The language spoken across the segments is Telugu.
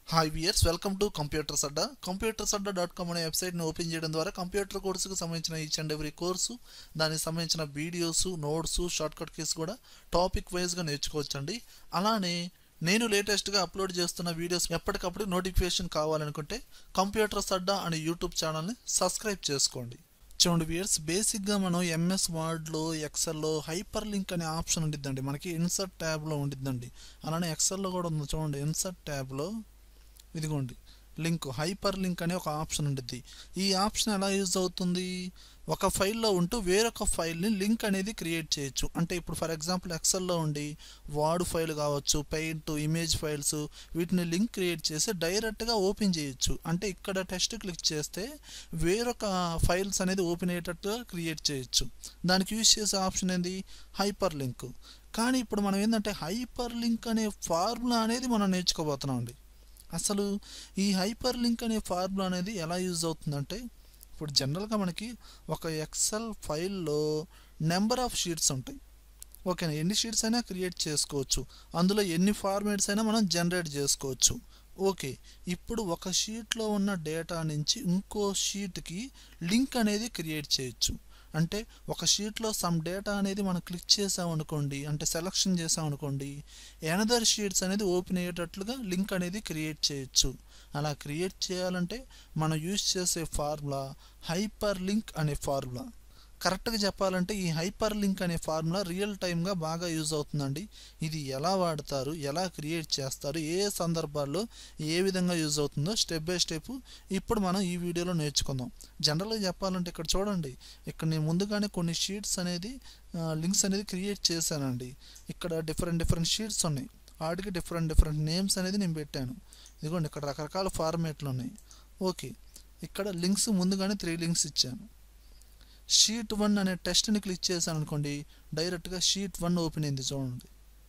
hi viewers welcome to computers Adda computers Adda dot com అనే వెబ్సైట్ని ఓపెన్ చేయడం ద్వారా కంప్యూటర్ కోర్సుకు సంబంధించిన ఈచ్ అండ్ ఎవ్రీ కోర్సు దానికి సంబంధించిన వీడియోస్ నోట్స్ షార్ట్కట్ కీస్ కూడా టాపిక్ వైజ్గా నేర్చుకోవచ్చండి అలానే నేను లేటెస్ట్గా అప్లోడ్ చేస్తున్న వీడియోస్ ఎప్పటికప్పుడు నోటిఫికేషన్ కావాలనుకుంటే కంప్యూటర్స్ అడ్డా అనే యూట్యూబ్ ఛానల్ని సబ్స్క్రైబ్ చేసుకోండి చూడండి వియర్స్ బేసిక్గా మనం ఎంఎస్ వర్డ్లో ఎక్సెల్లో హైపర్ లింక్ అనే ఆప్షన్ ఉండిద్దండి మనకి ఇన్సర్ట్ ట్యాబ్లో ఉండిద్దండి అలానే ఎక్సెల్లో కూడా ఉంది చూడండి ఇన్సర్ట్ ట్యాబ్లో ఇదిగోండి లింక్ హైపర్ లింక్ అనే ఒక ఆప్షన్ ఉంటుంది ఈ ఆప్షన్ ఎలా యూజ్ అవుతుంది ఒక ఫైల్లో ఉంటూ వేరొక ఫైల్ని లింక్ అనేది క్రియేట్ చేయొచ్చు అంటే ఇప్పుడు ఫర్ ఎగ్జాంపుల్ ఎక్సెల్లో ఉండి వార్డ్ ఫైల్ కావచ్చు పెయింట్ ఇమేజ్ ఫైల్స్ వీటిని లింక్ క్రియేట్ చేసి డైరెక్ట్గా ఓపెన్ చేయొచ్చు అంటే ఇక్కడ టెస్ట్ క్లిక్ చేస్తే వేరొక ఫైల్స్ అనేది ఓపెన్ అయ్యేటట్టుగా క్రియేట్ చేయొచ్చు దానికి యూజ్ చేసే ఆప్షన్ ఏంది హైపర్ లింక్ కానీ ఇప్పుడు మనం ఏంటంటే హైపర్ లింక్ అనే ఫార్ములా అనేది మనం నేర్చుకోబోతున్నాం అండి అసలు ఈ హైపర్ లింక్ అనే ఫార్ములా అనేది ఎలా యూజ్ అవుతుందంటే ఇప్పుడు జనరల్గా మనకి ఒక ఎక్సెల్ ఫైల్లో నెంబర్ ఆఫ్ షీట్స్ ఉంటాయి ఓకేనా ఎన్ని షీట్స్ అయినా క్రియేట్ చేసుకోవచ్చు అందులో ఎన్ని ఫార్మేట్స్ అయినా మనం జనరేట్ చేసుకోవచ్చు ఓకే ఇప్పుడు ఒక షీట్లో ఉన్న డేటా నుంచి ఇంకో షీట్కి లింక్ అనేది క్రియేట్ చేయొచ్చు అంటే ఒక షీట్లో సమ్ డేటా అనేది మనం క్లిక్ చేసామనుకోండి అంటే సెలక్షన్ చేసామనుకోండి ఎనదర్ షీట్స్ అనేది ఓపెన్ అయ్యేటట్లుగా లింక్ అనేది క్రియేట్ చేయొచ్చు అలా క్రియేట్ చేయాలంటే మనం యూజ్ చేసే ఫార్ములా హైపర్ లింక్ అనే ఫార్ములా కరెక్ట్గా చెప్పాలంటే ఈ హైపర్ లింక్ అనే ఫార్ములా రియల్ టైమ్గా బాగా యూజ్ అవుతుందండి ఇది ఎలా వాడతారు ఎలా క్రియేట్ చేస్తారు ఏ సందర్భాల్లో ఏ విధంగా యూజ్ అవుతుందో స్టెప్ బై స్టెప్ ఇప్పుడు మనం ఈ వీడియోలో నేర్చుకుందాం జనరల్గా చెప్పాలంటే ఇక్కడ చూడండి ఇక్కడ నేను ముందుగానే కొన్ని షీట్స్ అనేది లింక్స్ అనేది క్రియేట్ చేశానండి ఇక్కడ డిఫరెంట్ డిఫరెంట్ షీట్స్ ఉన్నాయి వాటికి డిఫరెంట్ డిఫరెంట్ నేమ్స్ అనేది నేను పెట్టాను ఇదిగోండి ఇక్కడ రకరకాల ఫార్మేట్లు ఉన్నాయి ఓకే ఇక్కడ లింక్స్ ముందుగానే త్రీ లింక్స్ ఇచ్చాను షీట్ వన్ అనే టెస్ట్ని క్లిక్ చేశాను అనుకోండి డైరెక్ట్గా షీట్ వన్ ఓపెన్ అయింది చూడండి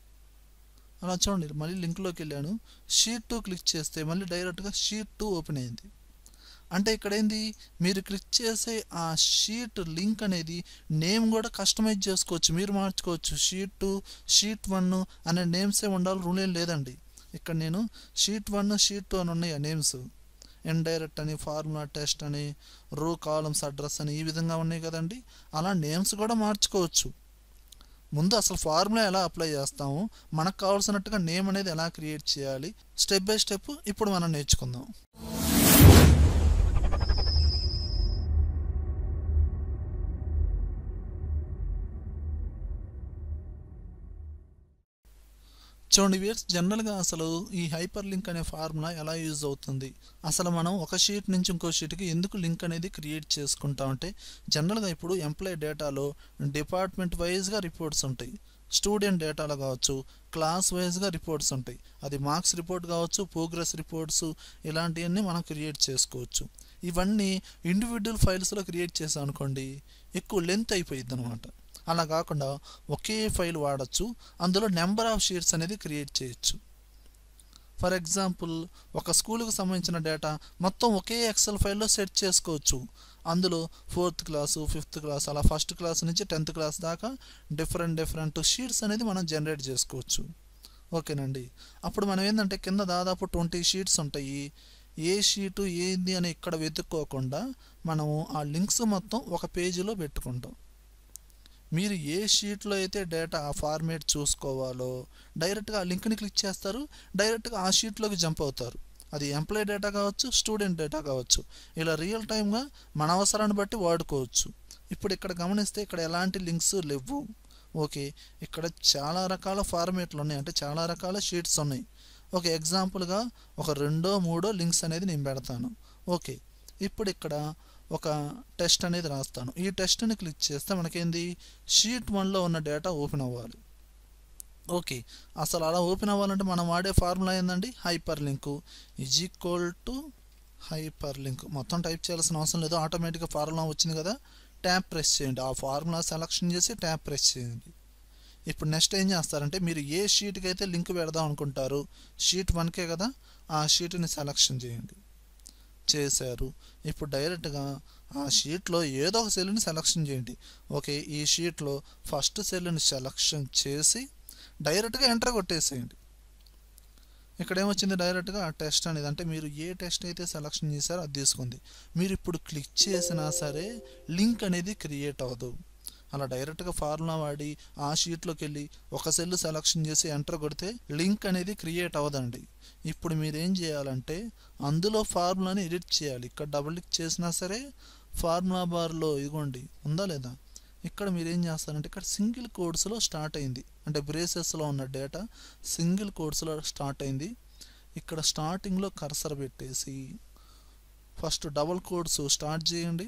అలా చూడండి మళ్ళీ లింక్లోకి వెళ్ళాను షీట్ టూ క్లిక్ చేస్తే మళ్ళీ డైరెక్ట్గా షీట్ టూ ఓపెన్ అయింది అంటే ఇక్కడ ఏంది మీరు క్లిక్ చేసే ఆ షీట్ లింక్ అనేది నేమ్ కూడా కస్టమైజ్ చేసుకోవచ్చు మీరు మార్చుకోవచ్చు షీట్ టూ షీట్ వన్ అనే నేమ్సే ఉండాలి రూల్ ఏం లేదండి ఇక్కడ నేను షీట్ వన్ షీట్ టూ అని ఉన్నాయి ఆ నేమ్స్ ఇండైరెక్ట్ అని ఫార్ములా టెస్ట్ అని రో కాలమ్స్ అడ్రస్ అని ఈ విధంగా ఉన్నాయి కదండి అలా నేమ్స్ కూడా మార్చుకోవచ్చు ముందు అసలు ఫార్ములా ఎలా అప్లై చేస్తాము మనకు కావాల్సినట్టుగా నేమ్ అనేది ఎలా క్రియేట్ చేయాలి స్టెప్ బై స్టెప్ ఇప్పుడు మనం నేర్చుకుందాం చూడండి వియర్స్ జనరల్గా అసలు ఈ హైపర్ లింక్ అనే ఫార్ములా ఎలా యూజ్ అవుతుంది అసలు మనం ఒక షీట్ నుంచి ఇంకో షీట్కి ఎందుకు లింక్ అనేది క్రియేట్ చేసుకుంటామంటే జనరల్గా ఇప్పుడు ఎంప్లాయ్ డేటాలో డిపార్ట్మెంట్ వైజ్గా రిపోర్ట్స్ ఉంటాయి స్టూడెంట్ డేటాలో కావచ్చు క్లాస్ వైజ్గా రిపోర్ట్స్ ఉంటాయి అది మార్క్స్ రిపోర్ట్ కావచ్చు ప్రోగ్రెస్ రిపోర్ట్స్ ఇలాంటివన్నీ మనం క్రియేట్ చేసుకోవచ్చు ఇవన్నీ ఇండివిజువల్ ఫైల్స్లో క్రియేట్ చేసాం అనుకోండి ఎక్కువ లెంత్ అయిపోయింది అనమాట అలా కాకుండా ఒకే ఫైల్ వాడచ్చు అందులో నెంబర్ ఆఫ్ షీట్స్ అనేది క్రియేట్ చేయొచ్చు ఫర్ ఎగ్జాంపుల్ ఒక స్కూల్కి సంబంధించిన డేటా మొత్తం ఒకే ఎక్సెల్ ఫైల్లో సెట్ చేసుకోవచ్చు అందులో ఫోర్త్ క్లాసు ఫిఫ్త్ క్లాస్ అలా ఫస్ట్ క్లాస్ నుంచి టెన్త్ క్లాస్ దాకా డిఫరెంట్ డిఫరెంట్ షీట్స్ అనేది మనం జనరేట్ చేసుకోవచ్చు ఓకేనండి అప్పుడు మనం ఏంటంటే కింద దాదాపు ట్వంటీ షీట్స్ ఉంటాయి ఏ షీటు ఏంది అని ఇక్కడ వెతుక్కోకుండా మనము ఆ లింక్స్ మొత్తం ఒక పేజీలో పెట్టుకుంటాం మీరు ఏ షీట్లో అయితే డేటా ఆ ఫార్మేట్ చూసుకోవాలో డైరెక్ట్గా ఆ లింక్ని క్లిక్ చేస్తారు డైరెక్ట్గా ఆ షీట్లోకి జంప్ అవుతారు అది ఎంప్లాయ్ డేటా కావచ్చు స్టూడెంట్ డేటా కావచ్చు ఇలా రియల్ టైమ్గా మన అవసరాన్ని బట్టి వాడుకోవచ్చు ఇప్పుడు ఇక్కడ గమనిస్తే ఇక్కడ ఎలాంటి లింక్స్ లేవు ఓకే ఇక్కడ చాలా రకాల ఫార్మేట్లు ఉన్నాయి అంటే చాలా రకాల షీట్స్ ఉన్నాయి ఒక ఎగ్జాంపుల్గా ఒక రెండో మూడో లింక్స్ అనేది నేను పెడతాను ఓకే ఇప్పుడు ఇక్కడ ఒక టెస్ట్ అనేది రాస్తాను ఈ టెస్ట్ని క్లిక్ చేస్తే మనకేంది షీట్ వన్లో ఉన్న డేటా ఓపెన్ అవ్వాలి ఓకే అసలు అలా ఓపెన్ అవ్వాలంటే మనం వాడే ఫార్ములా ఏందండి hyper link is equal to hyper link మొత్తం టైప్ చేయాల్సిన అవసరం లేదు ఆటోమేటిక్గా ఫార్ములా వచ్చింది కదా ట్యాప్ ప్రెస్ చేయండి ఆ ఫార్ములా సెలక్షన్ చేసి ట్యాప్ ప్రెస్ చేయండి ఇప్పుడు నెక్స్ట్ ఏం చేస్తారంటే మీరు ఏ షీట్కి అయితే లింక్ పెడదాం అనుకుంటారు షీట్ వన్కే కదా ఆ షీట్ని సెలక్షన్ చేయండి చేశారు ఇప్పుడు డైరెక్ట్గా ఆ షీట్లో ఏదో ఒక సెల్ని సెలక్షన్ చేయండి ఓకే ఈ షీట్లో ఫస్ట్ సెల్ని సెలక్షన్ చేసి డైరెక్ట్గా ఎంటర్ కొట్టేసేయండి ఇక్కడ ఏమొచ్చింది డైరెక్ట్గా ఆ టెస్ట్ అనేది అంటే మీరు ఏ టెస్ట్ అయితే సెలెక్షన్ చేశారో అది తీసుకుంది మీరు ఇప్పుడు క్లిక్ చేసినా సరే లింక్ అనేది క్రియేట్ అవ్వదు అలా డైరెక్ట్గా ఫార్ములా వాడి ఆ షీట్లోకి వెళ్ళి ఒక సెల్ సెలెక్షన్ చేసి ఎంటర్ కొడితే లింక్ అనేది క్రియేట్ అవ్వదండి ఇప్పుడు మీరు ఏం చేయాలంటే అందులో ఫార్ములాని ఎడిట్ చేయాలి ఇక్కడ డబుల్ క్లిక్ చేసినా సరే ఫార్ములా బార్లో ఇదిగోండి ఉందా లేదా ఇక్కడ మీరు ఏం చేస్తారంటే ఇక్కడ సింగిల్ కోడ్స్లో స్టార్ట్ అయింది అంటే బ్రేసెస్లో ఉన్న డేటా సింగిల్ కోడ్స్లో స్టార్ట్ అయింది ఇక్కడ స్టార్టింగ్లో కర్సర్ పెట్టేసి ఫస్ట్ డబల్ కోడ్స్ స్టార్ట్ చేయండి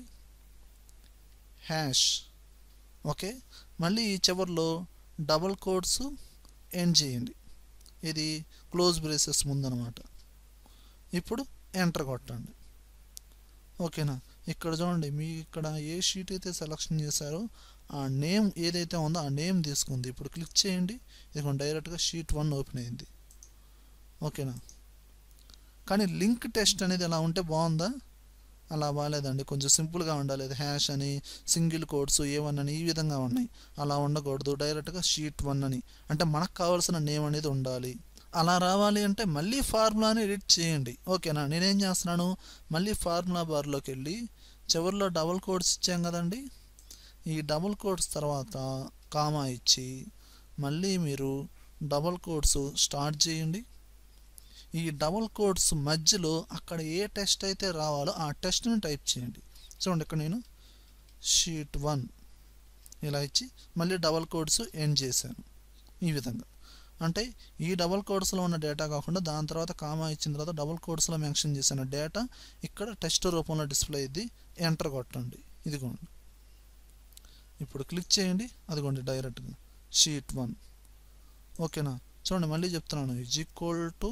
హ్యాష్ ఓకే మళ్ళీ ఈ చివరిలో డబల్ కోడ్స్ ఎండ్ చేయండి ఇది క్లోజ్ బ్రేసెస్ ముందనమాట ఇప్పుడు ఎంటర్ కొట్టండి ఓకేనా ఇక్కడ చూడండి మీ ఇక్కడ ఏ షీట్ అయితే సెలెక్షన్ చేశారో ఆ నేమ్ ఏదైతే ఉందో ఆ నేమ్ తీసుకుంది ఇప్పుడు క్లిక్ చేయండి ఇది డైరెక్ట్గా షీట్ వన్ ఓపెన్ అయింది ఓకేనా కానీ లింక్ టెస్ట్ అనేది ఎలా ఉంటే బాగుందా అలా బాగాలేదండి కొంచెం సింపుల్గా ఉండాలి హ్యాష్ అని సింగిల్ కోడ్స్ ఏ వన్ అని ఈ విధంగా ఉన్నాయి అలా ఉండకూడదు డైరెక్ట్గా షీట్ వన్ అని అంటే మనకు కావాల్సిన నేమ్ అనేది ఉండాలి అలా రావాలి అంటే మళ్ళీ ఫార్ములాని ఎడిట్ చేయండి ఓకేనా నేనేం చేస్తున్నాను మళ్ళీ ఫార్ములా బార్లోకి వెళ్ళి చివరిలో డబల్ కోడ్స్ ఇచ్చాం కదండి ఈ డబల్ కోడ్స్ తర్వాత కామా ఇచ్చి మళ్ళీ మీరు డబల్ కోడ్స్ స్టార్ట్ చేయండి ఈ డబల్ కోడ్స్ మధ్యలో అక్కడ ఏ టెస్ట్ అయితే రావాలో ఆ టెస్ట్ని టైప్ చేయండి చూడండి ఇక్కడ నేను షీట్ వన్ ఇలా ఇచ్చి మళ్ళీ డబల్ కోడ్స్ ఎండ్ చేశాను ఈ విధంగా అంటే ఈ డబల్ కోడ్స్లో ఉన్న డేటా కాకుండా దాని తర్వాత కామా ఇచ్చిన తర్వాత డబల్ కోడ్స్లో మెన్షన్ చేసిన డేటా ఇక్కడ టెస్ట్ రూపంలో డిస్ప్లే అయింది ఎంటర్ కొట్టండి ఇదిగోండి ఇప్పుడు క్లిక్ చేయండి అదిగోండి డైరెక్ట్గా షీట్ వన్ ఓకేనా చూడండి మళ్ళీ చెప్తున్నాను is equal to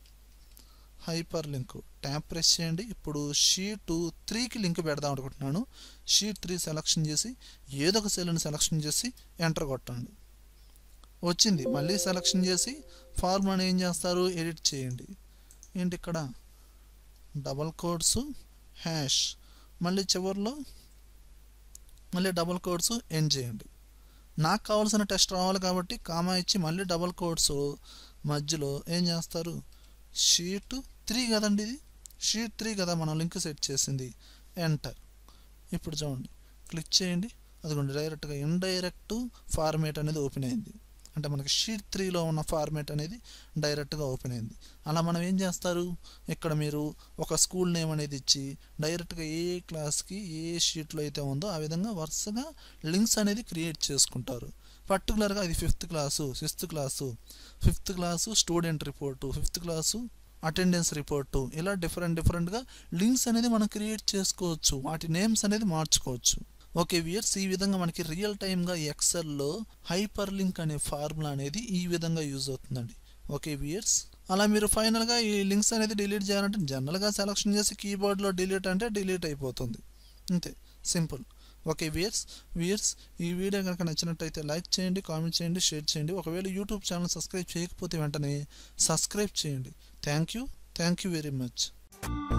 hyper link tab press చేయండి ఇప్పుడు షీట్ త్రీకి లింక్ పెడదాం అనుకుంటున్నాను షీట్ త్రీ సెలెక్షన్ చేసి ఏదో ఒక సెల్ని సెలెక్షన్ చేసి ఎంటర్ కొట్టండి వచ్చింది మళ్ళీ సెలెక్షన్ చేసి ఫార్ములాని ఏం చేస్తారు ఎడిట్ చేయండి ఏంటి ఇక్కడ డబల్ కోడ్స్ హ్యాష్ మళ్ళీ చివరిలో మళ్ళీ డబల్ కోడ్స్ ఎండ్ చేయండి నాకు కావాల్సిన టెస్ట్ రావాలి కాబట్టి కామా ఇచ్చి మళ్ళీ డబల్ కోడ్స్ మధ్యలో ఏం చేస్తారు షీట్ త్రీ కదండి ఇది షీట్ త్రీ కదా మనం లింక్ సెట్ చేసింది ఎంటర్ ఇప్పుడు చూడండి క్లిక్ చేయండి అదిగోండి డైరెక్ట్గా ఇండైరెక్ట్ ఫార్మేట్ అనేది ఓపెన్ అయింది అంటే మనకి షీట్ త్రీలో ఉన్న ఫార్మేట్ అనేది డైరెక్ట్గా ఓపెన్ అయింది అలా మనం ఏం చేస్తారు ఇక్కడ మీరు ఒక స్కూల్ నేమ్ అనేది ఇచ్చి డైరెక్ట్గా ఏ క్లాస్కి ఏ షీట్లో అయితే ఉందో ఆ విధంగా వరుసగా లింక్స్ అనేది క్రియేట్ చేసుకుంటారు పర్టికులర్గా ఇది fifth class sixth class fifth class student report fifth class attendance report ఇలా డిఫరెంట్ డిఫరెంట్గా లింక్స్ అనేది మనం క్రియేట్ చేసుకోవచ్చు వాటి నేమ్స్ అనేది మార్చుకోవచ్చు ఓకే వియర్స్ ఈ విధంగా మనకి రియల్ టైమ్గా ఎక్సెల్లో హైపర్ లింక్ అనే ఫార్ములా అనేది ఈ విధంగా యూజ్ అవుతుందండి ఓకే వియర్స్ అలా మీరు ఫైనల్గా ఈ లింక్స్ అనేది డిలీట్ చేయాలంటే జనరల్గా సెలెక్షన్ చేసి కీబోర్డ్లో డిలీట్ అంటే డిలీట్ అయిపోతుంది అంతే సింపుల్ ఓకే వియర్స్ వియర్స్ ఈ వీడియో కనుక నచ్చినట్టయితే లైక్ చేయండి కామెంట్ చేయండి షేర్ చేయండి ఒకవేళ యూట్యూబ్ ఛానల్ సబ్స్క్రైబ్ చేయకపోతే వెంటనే సబ్స్క్రైబ్ చేయండి thank you thank you very much